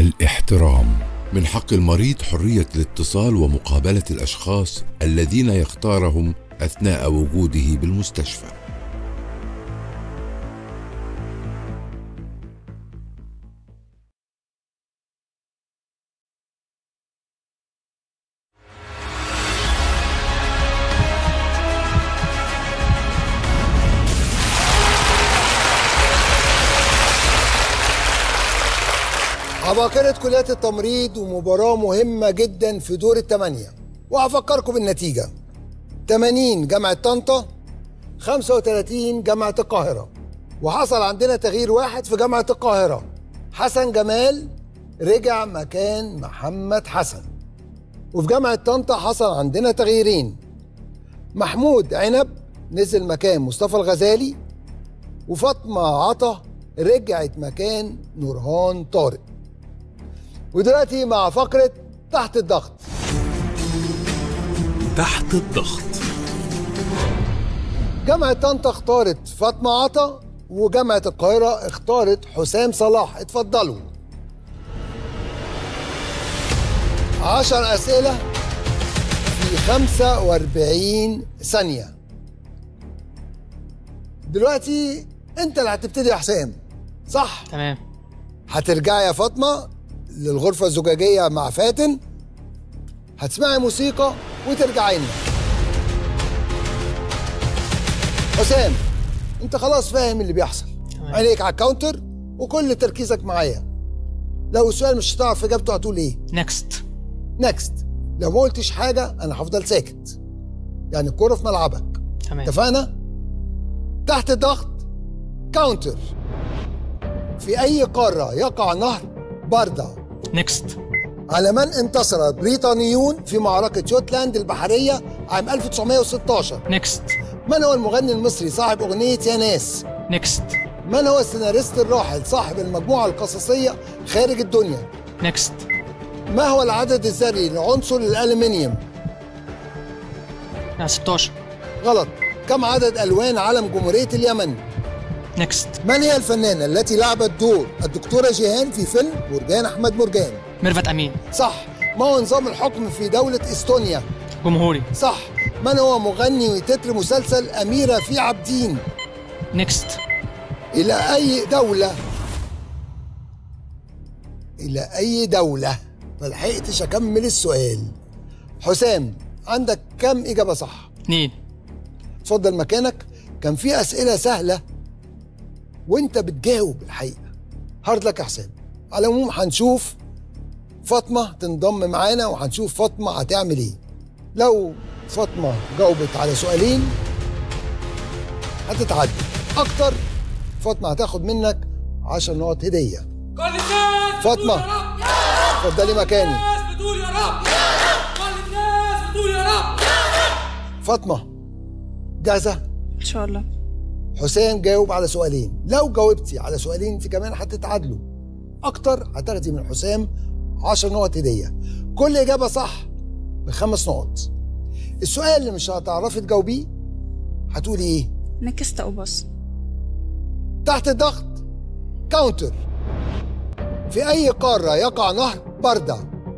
الاحترام من حق المريض حريه الاتصال ومقابله الاشخاص الذين يختارهم اثناء وجوده بالمستشفى عباقرة كليات التمريض ومباراة مهمة جدا في دور الثمانية وهفكركم بالنتيجة 80 جامعة طنطا 35 جامعة القاهرة وحصل عندنا تغيير واحد في جامعة القاهرة حسن جمال رجع مكان محمد حسن وفي جامعة طنطا حصل عندنا تغييرين محمود عنب نزل مكان مصطفى الغزالي وفاطمة عطا رجعت مكان نورهان طارق ودلوقتي مع فقرة تحت الضغط تحت الضغط جامعة طنطا اختارت فاطمة عطا وجامعة القاهرة اختارت حسام صلاح اتفضلوا عشر أسئلة في 45 ثانية دلوقتي انت اللي هتبتدي يا حسام صح تمام هترجعي يا فاطمة للغرفة الزجاجية مع فاتن هتسمعي موسيقى وترجعي لنا حسام انت خلاص فاهم اللي بيحصل تمام. عينيك على الكاونتر وكل تركيزك معايا لو السؤال مش هتعرف اجابته هتقول ايه نكست نكست لو ما قلتش حاجة انا هفضل ساكت يعني الكورة في ملعبك تمام اتفقنا؟ تحت الضغط كاونتر في أي قارة يقع نهر باردة نكست على من انتصر البريطانيون في معركة يوتلاند البحرية عام 1916 نكست من هو المغني المصري صاحب أغنية يا ناس نكست من هو السيناريست الراحل صاحب المجموعة القصصية خارج الدنيا نكست ما هو العدد الذري لعنصر الألمنيوم 16 غلط كم عدد ألوان علم جمهورية اليمن نكست من هي الفنانة التي لعبت دور الدكتورة جيهان في فيلم مرجان أحمد مرجان ميرفت امين صح ما هو نظام الحكم في دولة إستونيا جمهوري صح من هو مغني وتتر مسلسل أميرة في عابدين نكست إلى أي دولة إلى أي دولة ملحقتش أكمل السؤال حسام عندك كم إجابة صح اتنين اتفضل مكانك كان في أسئلة سهلة وانت بتجاوب الحقيقة هارد لك يا حسام على العموم هنشوف فاطمة تنضم معانا وهنشوف فاطمة هتعمل ايه لو فاطمة جاوبت على سؤالين هتتعدي أكتر فاطمة هتاخد منك 10 نقط هدية كل الناس فاطمة. بتقول يا رب يا رب اتفضلي مكاني الناس بتقول يا رب يا رب كل الناس بتقول يا رب فاطمة جاهزة؟ ان شاء الله حسام جاوب على سؤالين لو جاوبتي على سؤالين انت كمان هتتعادلوا اكتر هتاخدي من حسام 10 نقط هديه كل اجابه صح بخمس نقط السؤال اللي مش هتعرفي تجاوبيه هتقولي ايه نكست او باص تحت الضغط كاونتر في اي قاره يقع نهر برده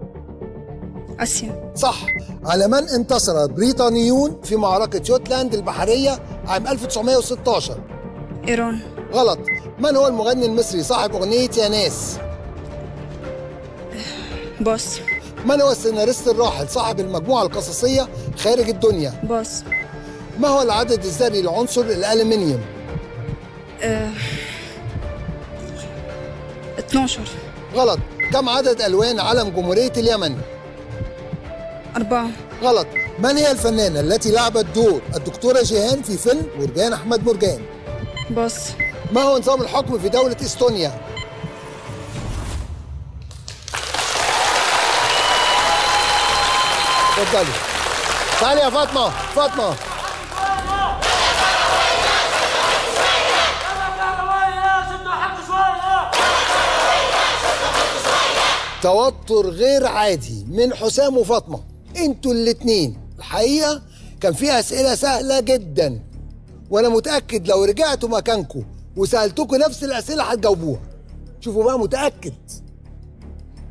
اسيا صح على من انتصر البريطانيون في معركه يوتلاند البحريه عام 1916 ايران غلط من هو المغني المصري صاحب أغنية يا ناس باص من هو السيناريست الراحل صاحب المجموعة القصصية خارج الدنيا باص ما هو العدد الذري لعنصر الألمنيوم آه. 12 غلط كم عدد ألوان علم جمهورية اليمن أربعة غلط من هي الفنانة التي لعبت دور الدكتورة جيهان في فيلم مرجان أحمد مرجان باص ما هو نظام الحكم في دولة إستونيا اتفضلي تعالي يا فاطمة فاطمة توتر غير عادي من حسام وفاطمه انتوا الاتنين الحقيقه كان فيها اسئله سهله جدا وانا متاكد لو رجعتوا مكانكم وسالتكم نفس الاسئله هتجاوبوها شوفوا بقى متاكد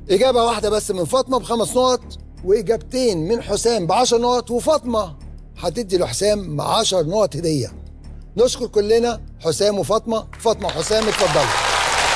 إجابة واحدة بس من فاطمة بخمس نقط وإجابتين من حسام بعشر نقط وفاطمة هتدي لحسام 10 نقط هدية نشكر كلنا حسام وفاطمة فاطمة وحسام اتفضلوا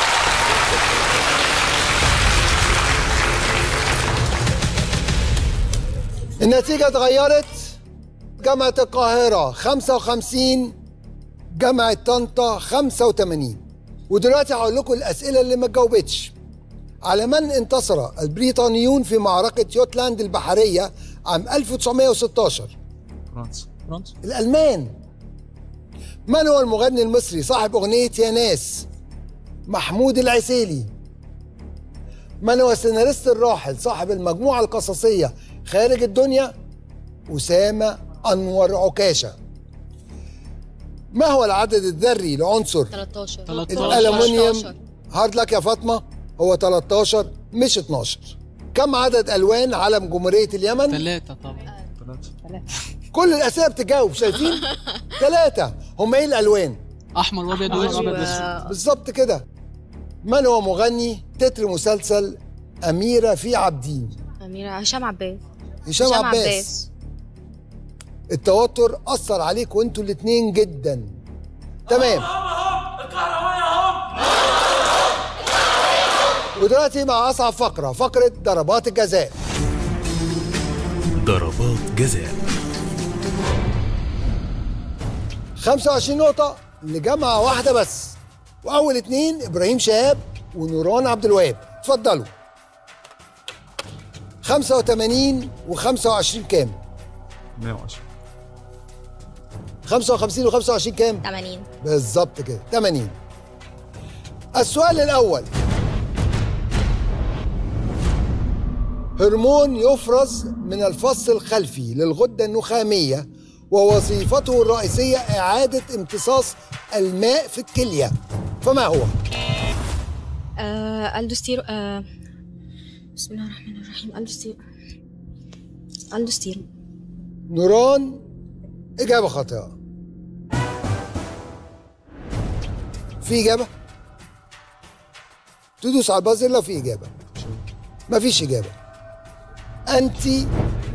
النتيجة اتغيرت جامعة القاهرة 55 جامعة طنطا 85 ودلوقتي هقول لكم الأسئلة اللي ما اتجاوبتش على من انتصر البريطانيون في معركة يوتلاند البحرية عام 1916 فرنسا فرنسا الألمان من هو المغني المصري صاحب أغنية يا ناس محمود العسيلي من هو السيناريست الراحل صاحب المجموعة القصصية خارج الدنيا أسامة أنور عكاشة ما هو العدد الذري لعنصر 13 الألمنيوم هارد لك يا فاطمة هو 13 مش 12 كم عدد ألوان علم جمهورية اليمن؟ ثلاثة طبعا ثلاثة كل الأسئلة بتجاوب شايفين؟ ثلاثة هم إيه الألوان؟ أحمر وأبيض وأسود وأسود بالظبط كده من هو مغني تتر مسلسل أميرة في عابدين؟ أميرة هشام عباس هشام عباس التوتر أثر عليكم انتوا الاتنين جدا تمام ودلوقتي مع أصعب فقرة فقرة ضربات الجزاء ضربات جزاء 25 نقطة لجامعة واحدة بس وأول اتنين إبراهيم شهاب ونوران عبد الوهاب اتفضلوا 85 و25 كام؟ 110 55 و25 كام؟ 80 بالظبط كده 80 السؤال الأول هرمون يفرز من الفص الخلفي للغدة النخامية ووظيفته الرئيسية إعادة امتصاص الماء في الكلية فما هو؟ آه الدوستيرو آه بسم الله الرحمن الرحيم الدوستيرو الدوستيرو نوران إجابة خاطئة في إجابة؟ تدوس على البازر لو في إجابة مفيش إجابة أنتي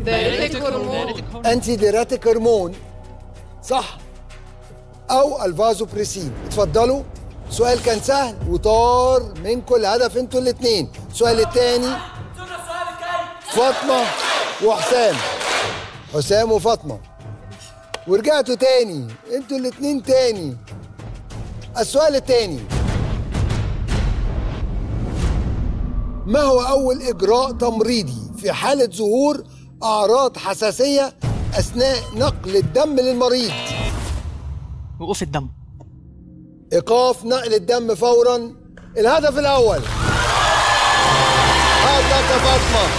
أنتي ديراتيك هرمون صح أو الفازوبريسين اتفضلوا سؤال كان سهل وطار منكم الهدف انتوا الاتنين السؤال التاني فاطمة وحسام حسام وفاطمة ورجعتوا تاني انتوا الاتنين تاني السؤال التاني ما هو أول إجراء تمريضي في حالة ظهور أعراض حساسية أثناء نقل الدم للمريض وقوف الدم إيقاف نقل الدم فورا الهدف الأول هدف يا فاطمة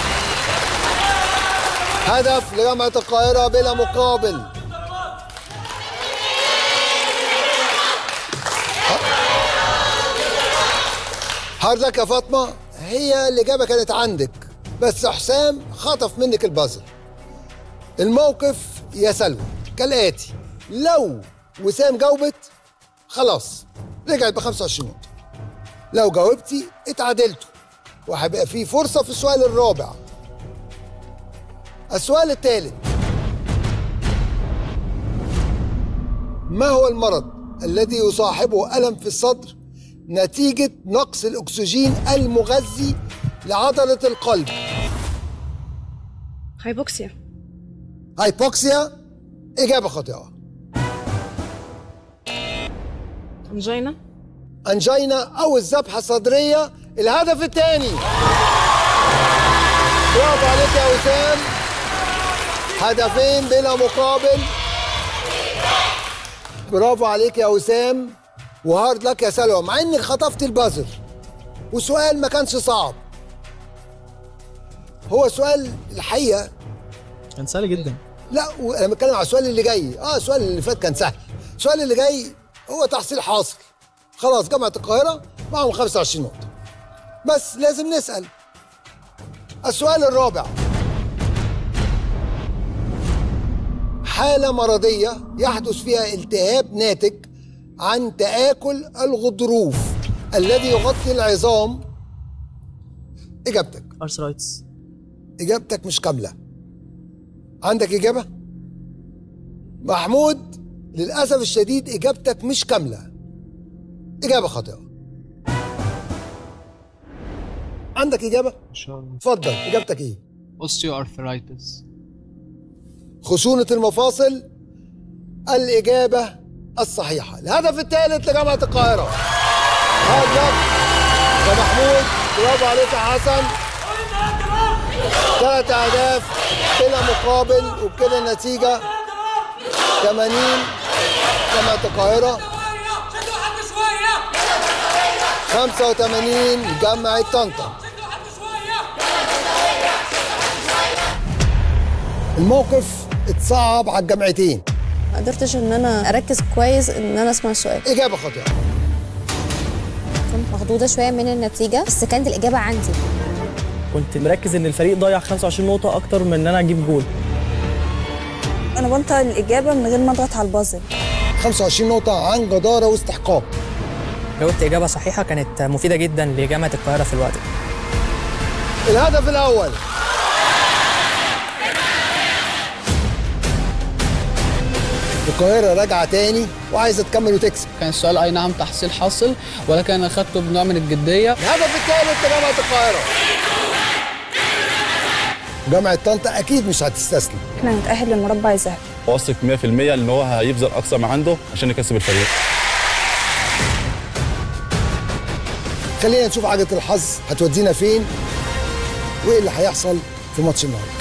هدف لجامعة القاهرة بلا مقابل هاردك يا فاطمة هي الإجابة كانت عندك بس حسام خطف منك البازل الموقف يا سلوى كالآتي لو وسام جاوبت خلاص رجعت ب 25 نقطة لو جاوبتي اتعادلتوا وهيبقى في فرصة في السؤال الرابع السؤال الثالث ما هو المرض الذي يصاحبه ألم في الصدر نتيجة نقص الأكسجين المغذي لعضلة القلب هايبوكسيا هايبوكسيا إجابة خاطئة انجينا أنجينا أو الذبحة الصدرية الهدف الثاني برافو عليك يا وسام هدفين بلا مقابل برافو عليك يا وسام وهارد لك يا سلوى مع انك خطفت البازر وسؤال ما كانش صعب هو سؤال الحقيقه كان سهل جدا لا انا بتكلم على السؤال اللي جاي اه السؤال اللي فات كان سهل السؤال اللي جاي هو تحصيل حاصل خلاص جامعه القاهره معهم 25 نقطه بس لازم نسال السؤال الرابع حالة مرضية يحدث فيها التهاب ناتج عن تآكل الغضروف الذي يغطي العظام إجابتك ارثرايتس إجابتك مش كاملة عندك إجابة؟ محمود للأسف الشديد إجابتك مش كاملة إجابة خاطئة عندك إجابة؟ ان شاء الله اتفضل إجابتك إيه؟ osteoarthritis خشونة المفاصل الإجابة الصحيحة الهدف الثالث لجامعة القاهرة هاد لك يا محمود برافو عليك يا حسن ثلاث أهداف بلا مقابل وبكده النتيجة 80 جامعة القاهرة شدوا حد شوية 85 جامعة طنطا شدوا حد شوية الموقف اتصعب على الجامعتين ما قدرتش ان انا اركز كويس ان انا اسمع السؤال إجابة خاطئة كنت مخضوضه شويه من النتيجه بس كانت الاجابه عندي كنت مركز ان الفريق ضيع 25 نقطه اكتر من ان انا اجيب جول انا بنطق الاجابه من غير ما اضغط على البازل 25 نقطة عن جدارة واستحقاق جاوبت اجابه صحيحه كانت مفيده جدا لجامعه القاهره في الوقت ده الهدف الأول القاهرة راجعة تاني وعايزة تكمل وتكسب كان السؤال اي نعم تحصيل حاصل ولكن انا اخدته بنوع من الجديه الهدف الثالث لجامعة القاهرة جامعة طنطا أكيد مش هتستسلم احنا هنتاهل للمربع الذهبي واثق 100% ان هو هيبذل اقصى ما عنده عشان يكسب الفريق خلينا نشوف عجلة الحظ هتودينا فين وإيه اللي هيحصل في ماتش النهارده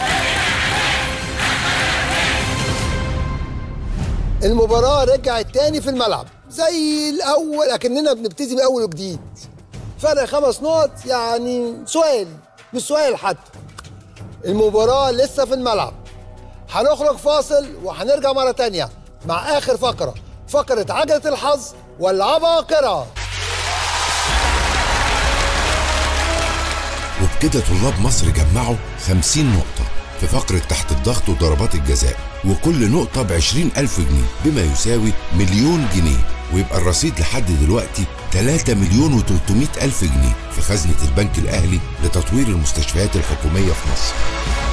المباراة رجعت تاني في الملعب زي الأول أكننا بنبتدي من أول وجديد فرق خمس نقط يعني سؤال مش سؤال حتى المباراة لسه في الملعب هنخرج فاصل وهنرجع مرة تانية مع آخر فقرة فقرة عجلة الحظ والعباقرة وبكده طلاب مصر جمعوا 50 نقطة في فقرة تحت الضغط وضربات الجزاء وكل نقطة ب 20 ألف جنيه بما يساوي مليون جنيه ويبقى الرصيد لحد دلوقتي 3 مليون و300 ألف جنيه في خزنة البنك الأهلي لتطوير المستشفيات الحكومية في مصر